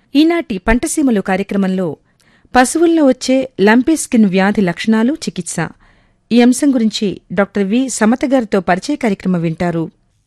ఈనాటి పంటసీమలు కార్యక్రమంలో పశువుల్లో వచ్చే లంపీ స్కిన్ వ్యాధి లక్షణాలు చికిత్స ఈ అంశం గురించి డాక్టర్ వి సమత గారితో పరిచయ కార్యక్రమం వింటారు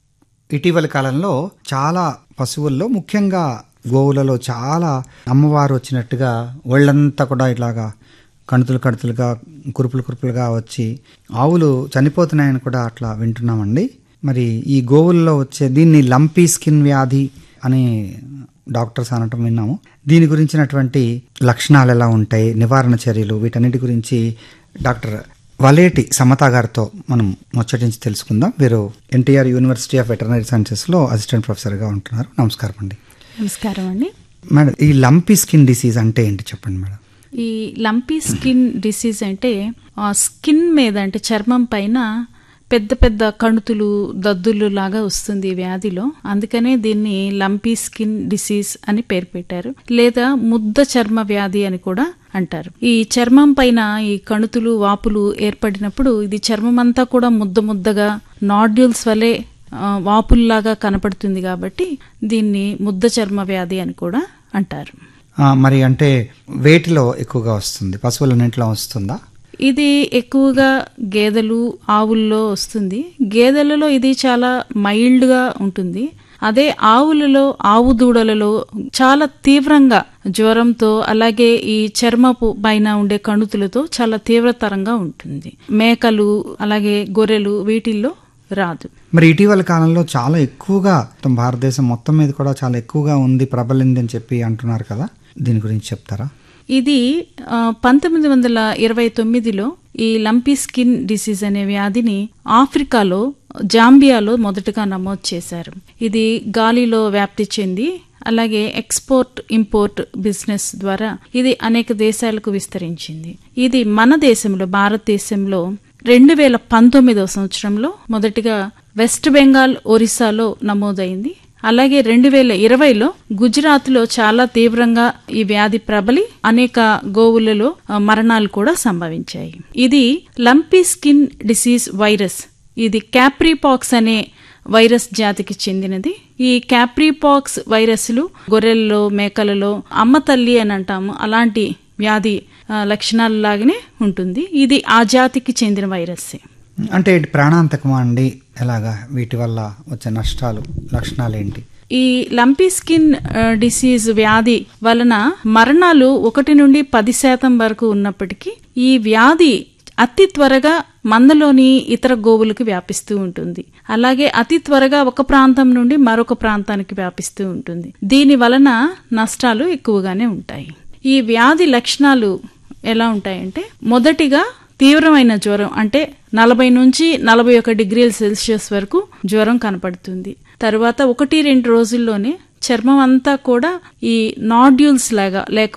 ఇటీవలి కాలంలో చాలా పశువుల్లో ముఖ్యంగా గోవులలో చాలా అమ్మవారు వచ్చినట్టుగా ఒళ్ళంతా కూడా ఇలాగా కణుతులు కణుతులుగా కురుపులు కురుపులుగా వచ్చి ఆవులు చనిపోతున్నాయని కూడా అట్లా వింటున్నామండి మరి ఈ గోవుల్లో వచ్చే దీన్ని లంపీ స్కిన్ వ్యాధి అని డాక్టర్స్ అనటం విన్నాము దీని గురించినటువంటి లక్షణాలు ఎలా ఉంటాయి నివారణ చర్యలు వీటన్నిటి గురించి డాక్టర్ వలేటి సమత గారితో మనం ముచ్చటించి తెలుసుకుందాం వీరు ఎన్టీఆర్ యూనివర్సిటీ ఆఫ్ వెటర్నరీ సైన్సెస్లో అసిస్టెంట్ ప్రొఫెసర్గా ఉంటున్నారు నమస్కారం అండి నమస్కారం అండి మేడం ఈ లంపీ స్కిన్ డిసీజ్ అంటే ఏంటి చెప్పండి మేడం ఈ లంపీ స్కిన్ డిసీజ్ అంటే ఆ స్కిన్ మీద అంటే చర్మం పైన పెద్ద పెద్ద కణుతులు దద్దులు లాగా వస్తుంది ఈ వ్యాధిలో అందుకనే దీన్ని లంపీ స్కిన్ డిసీజ్ అని పేరు పెట్టారు లేదా ముద్ద చర్మ వ్యాధి అని కూడా అంటారు ఈ చర్మం పైన ఈ కణుతులు వాపులు ఏర్పడినప్పుడు ఇది చర్మం అంతా కూడా ముద్ద ముద్దగా నాడ్యూల్స్ వలె ఆ, వాపుల్లాగా కనపడుతుంది కాబట్టి దీన్ని ముద్ద చర్మ వ్యాధి అని కూడా అంటారు ఆ, మరి అంటే వేటిలో ఎక్కువగా వస్తుంది పశువులన్నింటిలో వస్తుందా ఇది ఎక్కువగా గేదెలు ఆవుల్లో వస్తుంది గేదెలలో ఇది చాలా మైల్డ్ గా ఉంటుంది అదే ఆవులలో ఆవు దూడలలో చాలా తీవ్రంగా జ్వరంతో అలాగే ఈ చర్మపు పైన ఉండే కణుతులతో చాలా తీవ్రతరంగా ఉంటుంది మేకలు అలాగే గొర్రెలు వీటిల్లో రాదు మరి ఇటీవల కాలంలో చాలా ఎక్కువగా మొత్తం భారతదేశం మొత్తం మీద కూడా చాలా ఎక్కువగా ఉంది ప్రబలింది అని చెప్పి అంటున్నారు కదా దీని గురించి చెప్తారా ఇది ఆ, పంతొమ్మిది వందల ఇరవై తొమ్మిదిలో ఈ లంపీ స్కిన్ డిసీజ్ అనే వ్యాధిని ఆఫ్రికాలో జాంబియాలో మొదటగా నమోదు చేశారు ఇది గాలిలో వ్యాప్తి చెంది అలాగే ఎక్స్పోర్ట్ ఇంపోర్ట్ బిజినెస్ ద్వారా ఇది అనేక దేశాలకు విస్తరించింది ఇది మన దేశంలో భారతదేశంలో రెండు వేల పంతొమ్మిదవ సంవత్సరంలో మొదటిగా వెస్ట్ బెంగాల్ ఒరిస్సాలో నమోదైంది అలాగే రెండు వేల ఇరవైలో గుజరాత్లో చాలా తీవ్రంగా ఈ వ్యాధి ప్రబలి అనేక గోవులలో ఆ, మరణాలు కూడా సంభవించాయి ఇది లంపీ స్కిన్ డిసీజ్ వైరస్ ఇది క్యాప్రీపాక్స్ అనే వైరస్ జాతికి చెందినది ఈ క్యాప్రీపాక్స్ వైరస్లు గొర్రెల్లో మేకలలో అమ్మ తల్లి అని అంటాము అలాంటి వ్యాధి ఆ, లక్షణాలలాగానే ఉంటుంది ఇది ఆ జాతికి చెందిన వైరస్సే అంటే ఇది ప్రాణాంతకమా అండి ఎలాగా వీటి వల్ల వచ్చే నష్టాలు లక్షణాలు ఏంటి ఈ లంపీ స్కిన్ ఆ, డిసీజ్ వ్యాధి వలన మరణాలు ఒకటి నుండి పది శాతం వరకు ఉన్నప్పటికీ ఈ వ్యాధి అతి త్వరగా మందలోని ఇతర గోవులకు వ్యాపిస్తూ ఉంటుంది అలాగే అతి త్వరగా ఒక ప్రాంతం నుండి మరొక ప్రాంతానికి వ్యాపిస్తూ ఉంటుంది దీని వలన నష్టాలు ఎక్కువగానే ఉంటాయి ఈ వ్యాధి లక్షణాలు ఎలా ఉంటాయంటే మొదటిగా తీవ్రమైన జ్వరం అంటే నలభై నుంచి నలభై ఒక డిగ్రీల సెల్సియస్ వరకు జ్వరం కనపడుతుంది తర్వాత ఒకటి రెండు రోజుల్లోనే చర్మం అంతా కూడా ఈ నాడ్యూల్స్ లాగా లేక